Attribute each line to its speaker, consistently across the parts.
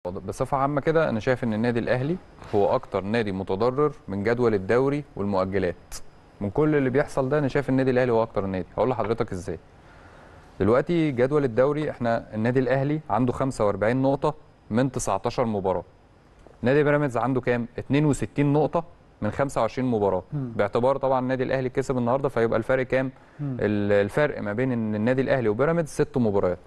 Speaker 1: بصفة عامة كده أنا شايف إن النادي الأهلي هو أكتر نادي متضرر من جدول الدوري والمؤجلات من كل اللي بيحصل ده أنا شايف النادي الأهلي هو أكتر نادي هقول لحضرتك إزاي دلوقتي جدول الدوري إحنا النادي الأهلي عنده 45 نقطة من 19 مباراة نادي بيراميدز عنده كام 62 نقطة من 25 مباراة باعتبار طبعا النادي الأهلي كسب النهاردة فيبقى الفرق كام ال- الفرق ما بين إن النادي الأهلي وبيراميدز ست مباريات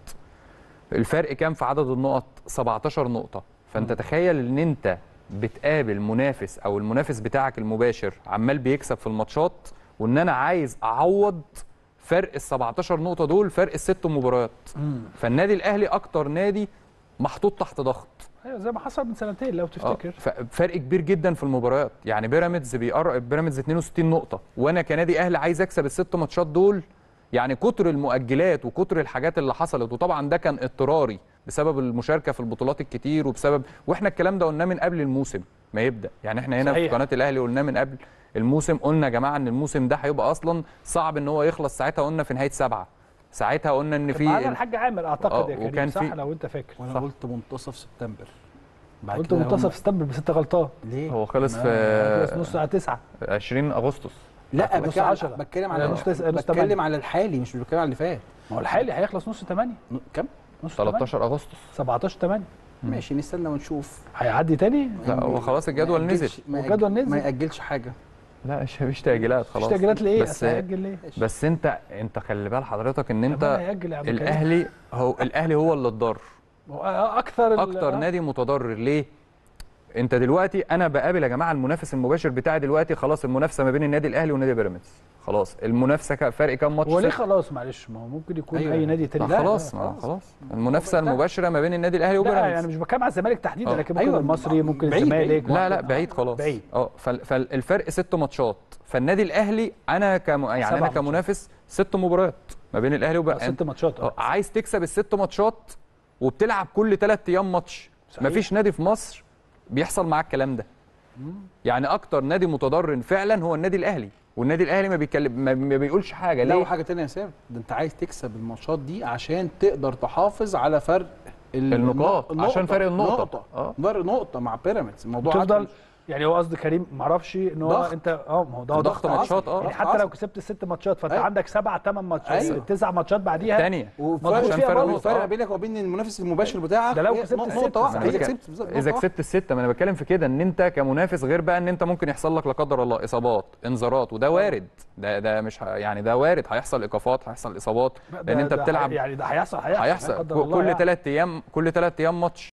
Speaker 1: الفرق كام في عدد النقط 17 نقطة فانت تخيل ان انت بتقابل منافس او المنافس بتاعك المباشر عمال بيكسب في الماتشات وان انا عايز اعوض فرق ال 17 نقطة دول فرق الست مباريات فالنادي الاهلي اكتر نادي محطوط تحت ضغط
Speaker 2: ايوه زي ما حصل من سنتين لو
Speaker 1: آه،
Speaker 2: تفتكر
Speaker 1: ف- فرق كبير جدا في المباريات يعني بيراميدز بيقرب بيراميدز 62 نقطه وانا كنادي اهلي عايز اكسب الست ماتشات دول يعني كتر المؤجلات وكتر الحاجات اللي حصلت وطبعا ده كان اضطراري بسبب المشاركه في البطولات الكتير وبسبب واحنا الكلام ده قلناه من قبل الموسم ما يبدا يعني احنا هنا
Speaker 2: صحيح.
Speaker 1: في قناه الاهلي قلناه من قبل الموسم قلنا يا جماعه ان الموسم ده هيبقى اصلا صعب ان هو يخلص ساعتها قلنا في نهايه سبعه ساعتها قلنا ان
Speaker 2: كان معانا
Speaker 1: في
Speaker 2: الحاج عامر اعتقد
Speaker 1: آه،
Speaker 2: يا كريم
Speaker 1: وكان
Speaker 2: صح
Speaker 1: في-
Speaker 2: لو انت فاكر
Speaker 3: وانا
Speaker 1: صح.
Speaker 3: قلت منتصف سبتمبر بعد
Speaker 2: قلت
Speaker 3: كده
Speaker 2: منتصف
Speaker 3: هم-
Speaker 2: سبتمبر بس انت غلطان
Speaker 3: ليه؟
Speaker 1: هو خلص
Speaker 3: ما-
Speaker 2: خلص
Speaker 1: في
Speaker 2: نص ساعه 9
Speaker 1: 20 اغسطس
Speaker 3: لا
Speaker 2: نص
Speaker 3: بتكلم
Speaker 2: عشرة.
Speaker 3: بتكلم
Speaker 2: لا،
Speaker 3: على
Speaker 2: نص تسعة، نص تمانية.
Speaker 3: بتكلم على الحالي مش بتكلم على اللي فات
Speaker 2: ما هو الحالي هيخلص نص 8
Speaker 3: ن- كم؟
Speaker 2: نص 8
Speaker 1: 13 اغسطس
Speaker 2: 17 8
Speaker 3: ماشي نستنى ونشوف
Speaker 2: هيعدي تاني
Speaker 1: لا هو خلاص الجدول
Speaker 3: ما
Speaker 1: نزل
Speaker 3: يأجلش- ما
Speaker 2: والجدول
Speaker 3: يأجل-
Speaker 2: نزل.
Speaker 3: ما ياجلش حاجه
Speaker 1: لا مش مفيش تاجيلات
Speaker 2: مش
Speaker 1: خلاص
Speaker 2: تاجيلات لايه
Speaker 1: بس
Speaker 2: بس هيأجل ليه
Speaker 1: بس انت انت خلي بال حضرتك ان
Speaker 2: طب
Speaker 1: انت
Speaker 2: أنا هيأجل يا عم كريم.
Speaker 1: الاهلي هو الاهلي هو اللي اتضر
Speaker 2: هو اكثر ال-
Speaker 1: اكتر
Speaker 2: آه.
Speaker 1: نادي متضرر ليه انت دلوقتي انا بقابل يا جماعه المنافس المباشر بتاعي دلوقتي خلاص المنافسه ما بين النادي الاهلي ونادي بيراميدز خلاص المنافسه ك- فرق كام ماتش
Speaker 2: هو ليه
Speaker 1: ست؟
Speaker 2: خلاص معلش ما هو ممكن يكون
Speaker 3: أيوة.
Speaker 2: اي نادي تاني
Speaker 1: لا
Speaker 2: لا،
Speaker 1: خلاص
Speaker 2: لا،
Speaker 1: ما خلاص المنافسه المباشره ما بين النادي الاهلي
Speaker 2: لا
Speaker 1: وبيراميدز
Speaker 2: يعني مش بتكلم على الزمالك تحديدا
Speaker 1: آه.
Speaker 2: لكن ممكن
Speaker 3: أيوة،
Speaker 2: المصري ممكن
Speaker 3: بعيد،
Speaker 2: الزمالك
Speaker 3: بعيد.
Speaker 1: لا لا بعيد خلاص
Speaker 3: بعيد.
Speaker 1: اه فال- فالفرق ست ماتشات فالنادي الاهلي انا كم يعني
Speaker 2: سبع
Speaker 1: انا
Speaker 2: ماتشات.
Speaker 1: كمنافس ست مباريات ما بين الاهلي
Speaker 2: آه،
Speaker 1: وبيراميدز
Speaker 2: ست ماتشات
Speaker 1: اه
Speaker 2: اه
Speaker 1: عايز تكسب الست ماتشات وبتلعب كل ثلاث ايام ماتش
Speaker 2: صحيح.
Speaker 1: مفيش نادي في مصر بيحصل معاه الكلام ده يعني اكتر نادي متضرر فعلا هو النادي الاهلي والنادي الاهلي ما بيتكلم ما ما بيقولش حاجه
Speaker 3: لا
Speaker 1: ليه
Speaker 3: وحاجه تانية يا سام ده انت عايز تكسب الماتشات دي عشان تقدر تحافظ على فرق ال-
Speaker 1: النقاط،
Speaker 3: النقطة.
Speaker 1: عشان فرق النقطة.
Speaker 3: نقطة
Speaker 1: آه.
Speaker 3: فرق نقطة مع بيراميدز الموضوع
Speaker 2: تفضل
Speaker 3: عدل.
Speaker 2: يعني هو قصد كريم ما اعرفش ان هو
Speaker 3: ضغط.
Speaker 2: انت اه ما هو ده
Speaker 1: ضغط ماتشات، اه.
Speaker 2: يعني حتى لو كسبت الست ماتشات فانت
Speaker 3: أيوة.
Speaker 2: عندك سبع ثمان ماتشات
Speaker 3: أيوة.
Speaker 2: تسع ماتشات بعديها
Speaker 1: الثانيه
Speaker 2: مضغوط
Speaker 3: وفرق
Speaker 2: فيها
Speaker 3: فرق
Speaker 2: برضه.
Speaker 3: الفرق
Speaker 1: آه.
Speaker 3: بينك وبين المنافس المباشر بتاعك
Speaker 2: ده لو
Speaker 3: هي
Speaker 2: كسبت
Speaker 3: نقطة-
Speaker 2: الست.
Speaker 3: نقطة واحدة
Speaker 1: أنا
Speaker 3: اذا
Speaker 1: بتكلم-
Speaker 3: كسبت بالظبط
Speaker 1: اذا
Speaker 3: نقطة
Speaker 1: كسبت السته ما انا بتكلم في كده ان انت كمنافس غير بقى ان انت ممكن يحصل لك لا قدر الله اصابات انذارات وده وارد ده ده مش ه- يعني ده وارد هيحصل ايقافات هيحصل اصابات
Speaker 2: ده-
Speaker 1: لان انت
Speaker 2: ده
Speaker 1: بتلعب
Speaker 2: يعني ده هيحصل هيحصل لا
Speaker 1: هيحصل
Speaker 2: قدر الله
Speaker 1: كل
Speaker 2: يعني.
Speaker 1: ثلاث ايام كل ثلاث ايام ماتش